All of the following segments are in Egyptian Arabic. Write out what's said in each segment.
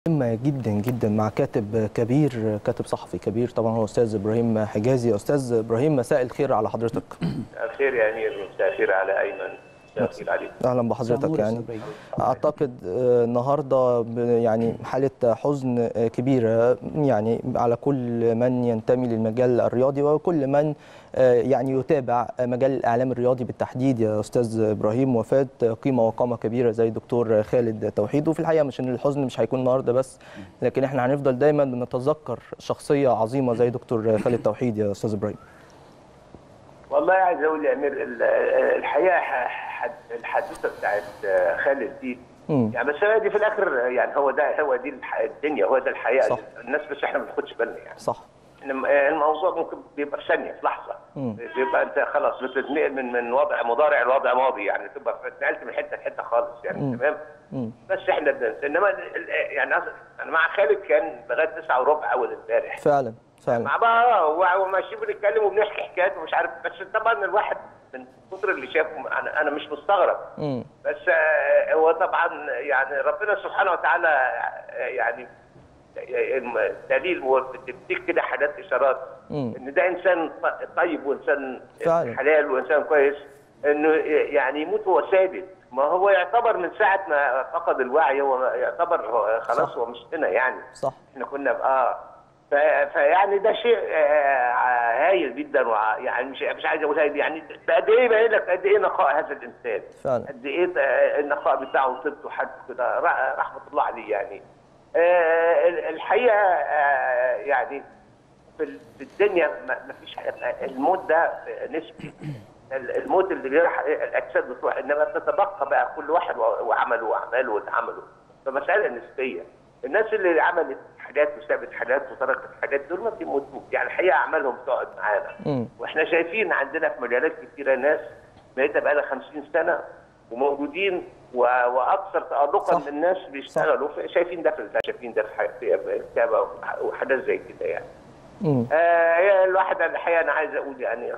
مهمة جدا جدا مع كاتب كبير كاتب صحفي كبير طبعا هو استاذ ابراهيم حجازي استاذ ابراهيم مساء الخير على حضرتك الخير يا امير مساء الخير على ايمن مساء الخير عليك اهلا بحضرتك يعني اعتقد آه، النهارده ب- يعني حاله حزن آه، كبيره يعني على كل من ينتمي للمجال الرياضي وكل من آه، يعني يتابع مجال الاعلام الرياضي بالتحديد يا استاذ ابراهيم وفاه قيمه وقامه كبيره زي دكتور خالد توحيد وفي الحقيقه مش ان الحزن مش هيكون النهارده بس لكن احنا هنفضل دايما بنتذكر شخصيه عظيمه زي دكتور خالد توحيد يا استاذ ابراهيم والله عايز اقول يا امير ال- الحقيقه ح- حد- الحادثه بتاعت خالد دي مم. يعني بس هي دي في الاخر يعني هو ده هو دي الح- الدنيا هو ده الحقيقه صح. الناس بس احنا ما بناخدش بالنا يعني صح إن الموضوع ممكن بيبقى في ثانيه في لحظه مم. بيبقى انت خلاص بتتنقل من من وضع مضارع لوضع ماضي يعني تبقى اتنقلت من حته لحته خالص يعني مم. تمام مم. بس احنا بننسى انما ال- ال- يعني أص- انا مع خالد كان لغايه 9 وربع اول امبارح فعلا فعلا مع بقى وماشيين بنتكلم وبنحكي حكايات ومش عارف بس طبعا الواحد من كتر اللي شافه انا انا مش مستغرب مم. بس آه، هو طبعا يعني ربنا سبحانه وتعالى آه، يعني الم- دليل وبتديك كده حاجات اشارات مم. ان ده انسان ط- طيب وانسان فعلا. حلال وانسان كويس انه يعني يموت وهو ساجد ما هو يعتبر من ساعه ما فقد الوعي هو يعتبر هو خلاص صح. هو مش هنا يعني صح احنا كنا ب- اه ف- فيعني ده شيء آه، هايل جدا وع- يعني مش مش عايز اقول هايل يعني قد ايه يبين لك قد ايه نقاء هذا الانسان فعلا قد ايه آه، النقاء بتاعه وطيبته وحاجته كده ر- رحمه الله عليه يعني آه، ال- الحقيقه آه، يعني في ال- في الدنيا ما ما فيش حاجة- الموت ده نسبي ال- الموت اللي بيروح الاجساد بتروح انما بتتبقى بقى كل واحد و- وعمله واعماله واللي عمله فمساله نسبيه الناس اللي عملت حاجات وسابت حاجات وتركت حاجات دول ما بيموتوش يعني الحقيقه اعمالهم تقعد معانا مم. واحنا شايفين عندنا في مجالات كتيره ناس ميته بقى لها 50 سنه وموجودين و... واكثر تالقا صح. من الناس بيشتغلوا شايفين ده في شايفين ده في ح- في كتابه وحاجات زي كده يعني مم. آه هي الواحد الحقيقه انا عايز اقول يعني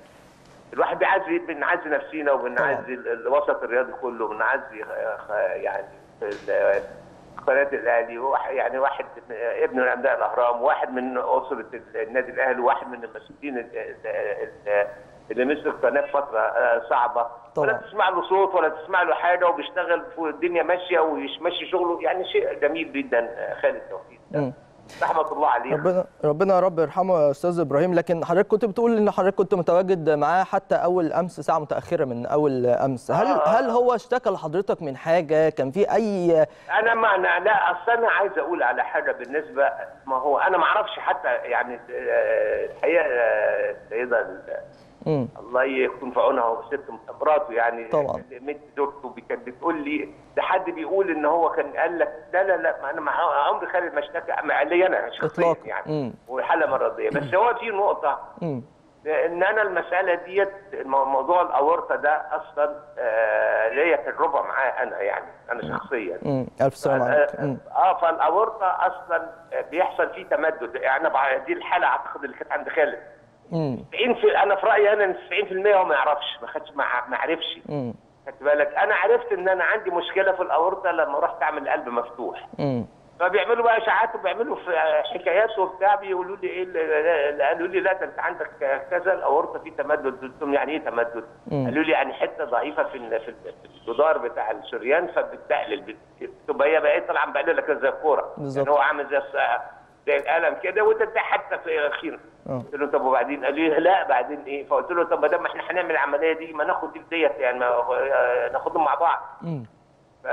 الواحد بيعزي بنعزي نفسينا وبنعزي ال- الوسط الرياضي كله بنعزي آه، خ- يعني ال- قناه الاهلي وواحد- يعني واحد من- ابن من ابناء الاهرام واحد من اسره النادي الاهلي وواحد من المسؤولين ال- ال- ال- اللي مسك القناه في فتره آه، صعبه طبعا. ولا تسمع له صوت ولا تسمع له حاجه وبيشتغل والدنيا ماشيه ويمشي شغله يعني شيء جميل جدا آه، خالد توفيق ده. مم. رحمه الله عليه ربنا ربنا يا رب يرحمه يا استاذ ابراهيم لكن حضرتك كنت بتقول ان حضرتك كنت متواجد معاه حتى اول امس ساعه متاخره من اول امس هل آه. هل هو اشتكى لحضرتك من حاجه كان في اي انا ما أنا لا اصل انا عايز اقول على حاجه بالنسبه ما هو انا ما اعرفش حتى يعني آه، الحقيقه آه، السيده ال- مم. الله يكون في عونها وست مراته يعني طبعا. مت زوجته بي- كانت بتقول لي ده حد بيقول ان هو كان قال لك لا لا لا ما انا مع عمري خالد ما اشتكى مع لي انا شخصيا إطلاقاً. يعني مم. وحاله مرضيه بس هو في نقطه مم. ان انا المساله ديت مو- موضوع الاورطه ده اصلا آه، ليا تجربه معاه انا يعني انا شخصيا مم. الف سلامه عليك مم. اه فالاورطه اصلا بيحصل فيه تمدد يعني أنا دي الحاله اعتقد اللي كانت عند خالد مم. 90 في انا في رايي انا ان 90% هو ما يعرفش ما خدش ما ما عرفش مم. خدت بالك انا عرفت ان انا عندي مشكله في الاورطه لما رحت اعمل قلب مفتوح مم. فبيعملوا بقى اشاعات وبيعملوا في حكايات وبتاع بيقولوا لي ايه اللي- اللي قالوا لي لا ده انت عندك كذا الاورطه في تمدد قلت لهم يعني ايه تمدد؟ مم. قالوا لي يعني حته ضعيفه في ال- في ال- في الجدار بتاع الشريان فبتتقلل بت- تبقى هي بقى طالعه مبقلله كده زي الكوره بالظبط. يعني هو عامل زي الس- زي القلم كده وانت بتاع حتى في اخيرا آه. قلت له طب وبعدين قال لي لا بعدين ايه فقلت له طب ما دام احنا هنعمل العمليه دي ما ناخد دي ديت يعني ما ناخدهم مع بعض مم. ف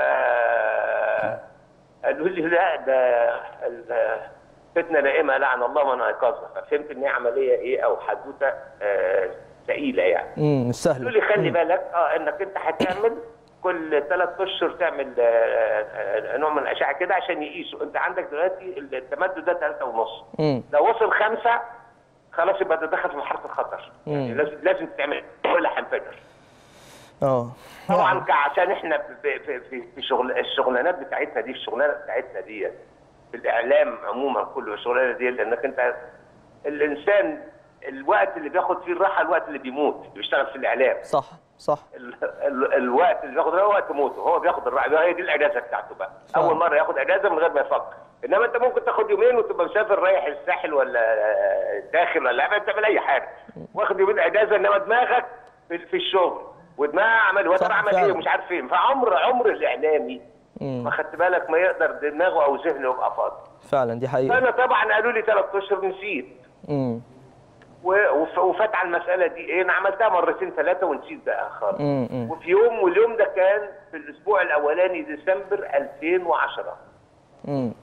قالوا لي لا ده ال- فتنه نائمه لعن الله من ايقظها ففهمت ان هي عمليه ايه او حدوته آه، ثقيله يعني مم. مش قالوا لي سهل خلي بالك اه انك انت هتعمل كل ثلاث اشهر تعمل آه، آه، نوع من الاشعه كده عشان يقيسوا انت عندك دلوقتي التمدد ده ثلاثة ونص مم. لو وصل خمسة خلاص يبقى ده دخل في مرحله الخطر يعني مم. لازم لازم تعمل ولا هنفجر اه طبعا ك- عشان احنا في في في, في شغل الشغلانات بتاعتنا دي الشغلانه بتاعتنا دي في الاعلام عموما كله الشغلانه دي لانك انت الانسان الوقت اللي بياخد فيه الراحه الوقت اللي بيموت اللي بيشتغل في الاعلام صح صح ال ال الوقت اللي بياخد هو وقت موته هو بياخد الراحه هي دي الاجازه بتاعته بقى صح. اول مره ياخد اجازه من غير ما يفكر انما انت ممكن تاخد يومين وتبقى مسافر رايح الساحل ولا داخل ولا عمال تعمل اي حاجه واخد يومين اجازه انما دماغك في, في الشغل ودماغ عمل هو صح، ترى عمل فعلا. ايه ومش عارف فين فعمر عمر الاعلامي مم. ما خدت بالك ما يقدر دماغه او ذهنه يبقى فاضي فعلا دي حقيقه فانا طبعا قالوا لي ثلاث اشهر نسيت مم. و- وف- وفات على المساله دي ايه انا عملتها مرتين ثلاثه ونسيت بقى خالص مم. مم. وفي يوم واليوم ده كان في الاسبوع الاولاني ديسمبر 2010 مم.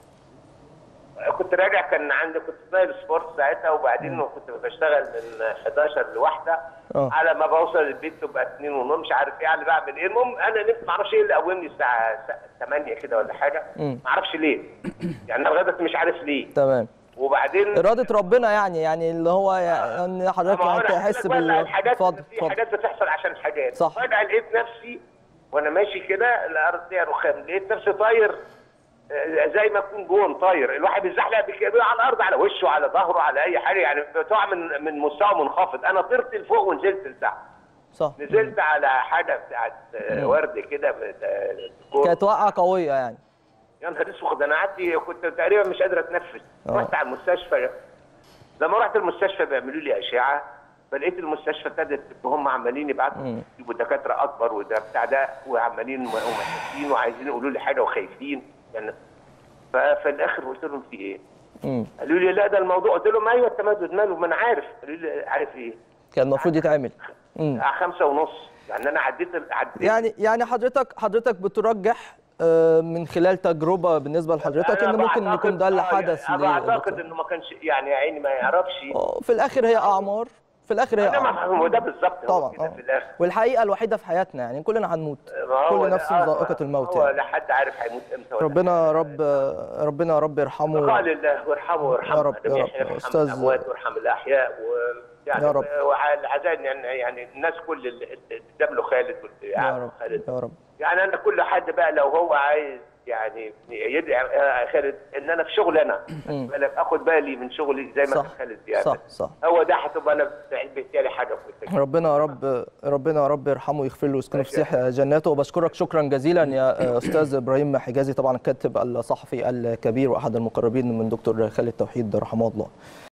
كنت راجع كان عندي كنت في نايل سبورت ساعتها وبعدين كنت بشتغل من 11 لواحده آه. على ما بوصل البيت تبقى 2 ونص مش عارف ايه يعني بعمل ايه المهم انا نمت ما اعرفش ايه اللي قومني الساعه 8 كده ولا حاجه مم. ما اعرفش ليه يعني انا لغايه دلوقتي مش عارف ليه تمام وبعدين إرادة ربنا يعني يعني اللي هو يعني ان حضرتك ما هو أنا تحس هقول لك بقى بال الحاجات اتفضل في اتفضل حاجات بتحصل عشان حاجات صح. فجاه لقيت نفسي وانا ماشي كده الارض فيها رخام لقيت نفسي طاير آه، زي ما يكون جون طاير الواحد بيزحلق بك- على الارض على وشه على ظهره على اي حاجه يعني بتقع من من مستوى منخفض انا طرت لفوق ونزلت لتحت صح نزلت على حاجه بتاعت آه، ورد كده من- آه، كور. كانت وقعة قوية يعني يا نهار اسود انا قعدت كنت تقريبا مش قادر اتنفس آه. رحت على المستشفى لما رحت المستشفى بيعملوا لي اشعه فلقيت المستشفى ابتدت هم عمالين يبعتوا مم. يجيبوا دكاتره اكبر وده بتاع ده وعمالين ومحتاسين وعايزين يقولوا لي حاجه وخايفين يعني ففي الاخر قلت لهم في ايه؟ مم. قالوا لي لا ده الموضوع قلت لهم ايوه التمدد ماله ما انا عارف قالوا لي عارف ايه؟ كان المفروض يتعمل مم. الساعه خمسة ونص يعني انا عديت عديت يعني يعني حضرتك حضرتك بترجح آه، من خلال تجربة بالنسبة لحضرتك أنا ان ممكن بعتقد- يكون ده اللي آه، حدث أنا ليه يا بعتقد دكتور؟ انه ما كانش يعني يا عيني ما يعرفش آه، في الاخر هي اعمار في الاخر هي ده ما أعمار. هو ده بالظبط هو طبعا كده آه. في الاخر والحقيقة الوحيدة في حياتنا يعني كلنا هنموت ما هو كل ده- نفس آه، ذائقة الموت هو يعني لا حد عارف هيموت امتى ولا ربنا رب ربنا يا رب يرحمه قال الله وارحمه وارحم يا رب، يا جميع رب. يرحم أستاذ- الاموات وارحم الاحياء ويعني يا رب. والعزاء يعني يعني الناس كل اللي قدام له خالد واللي يا قاعد رب خالد يا رب يعني انا كل حد بقى لو هو عايز يعني يدعي آه، خالد ان انا في شغل انا مم. بالك اخد بالي من شغلي زي ما صح كان خالد بيعمل صح صح هو ده هتبقى انا بالتالي حاجه كويسه ربنا يا رب ربنا يا رب يرحمه ويغفر له ويسكنه في سيح جناته وبشكرك شكرا جزيلا يا استاذ ابراهيم حجازي طبعا الكاتب الصحفي الكبير واحد المقربين من دكتور خالد توحيد رحمه الله